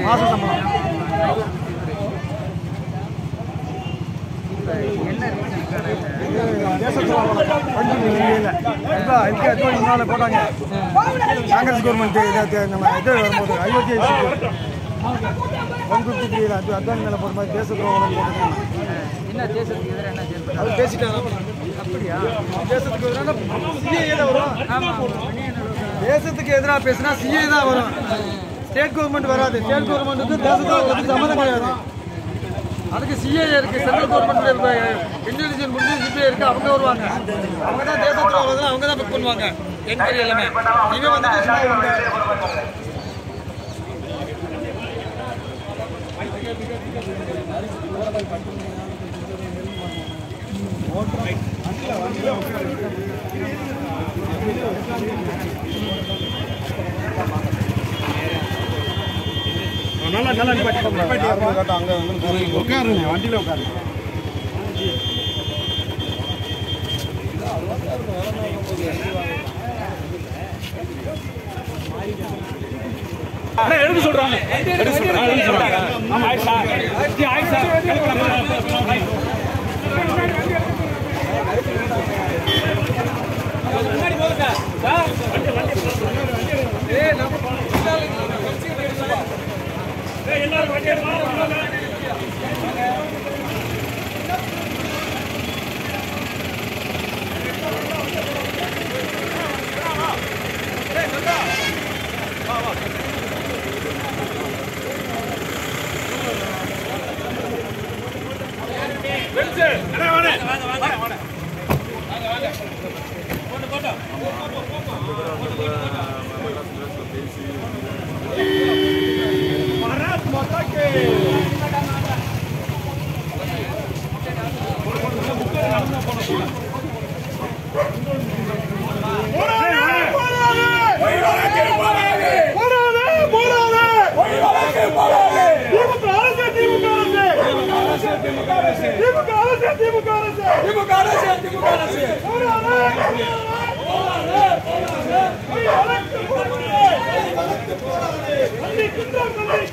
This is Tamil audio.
மாச சம்பளம் போட்டாங்க காங்கிரஸ் கவர்மெண்ட் இதை நம்ம இது வரும்போது அயோத்தி ஒன் ஃபிஃப்டி த்ரீ அது அத்வானி மேலே போடும்போது தேச துரோகம் போட்டுருக்காங்க என்ன தேசத்துக்கு எதிராக என்ன செயல்பட்டு அது பேசிட்டாங்க அப்படியா தேசத்துக்கு எதிரான சிஏ தான் வரும் ஆமா ஆமா தேசத்துக்கு எதிராக பேசினா சிஏ தான் வரும் ஸ்டேட் கவர்மெண்ட் வராது ஸ்டேட் கவர்மெண்ட்டுக்கு தேசத்துக்கு சம்மந்தம் கிடையாது அதுக்கு சிஏ இருக்கு சென்ட்ரல் கவர்மெண்ட் இருக்கு இன்டெலிஜென்ஸ் முடிஞ்சு சிபிஐ இருக்கு அவங்க வருவாங்க அவங்க தான் தேச துரோகம் அவங்க தான் புக் பண்ணுவாங்க என்கொயரி எல்லாமே இவன் வந்துட்டு சும்மா வந்து நல்லா நல்லா உட்காருங்க வண்டியில் உட்காருங்க எடுக்க சொல்றாங்க எடுக்க சொல்றாங்க எடுக்க சொல்றாங்க ஆமா ஆயிஷா ஜி ஆயிஷா முன்னாடி போகுதா சார் வண்டி வண்டி ஏய் நம்ம ஏய் எல்லாரும் வண்டி எடுத்து திமுக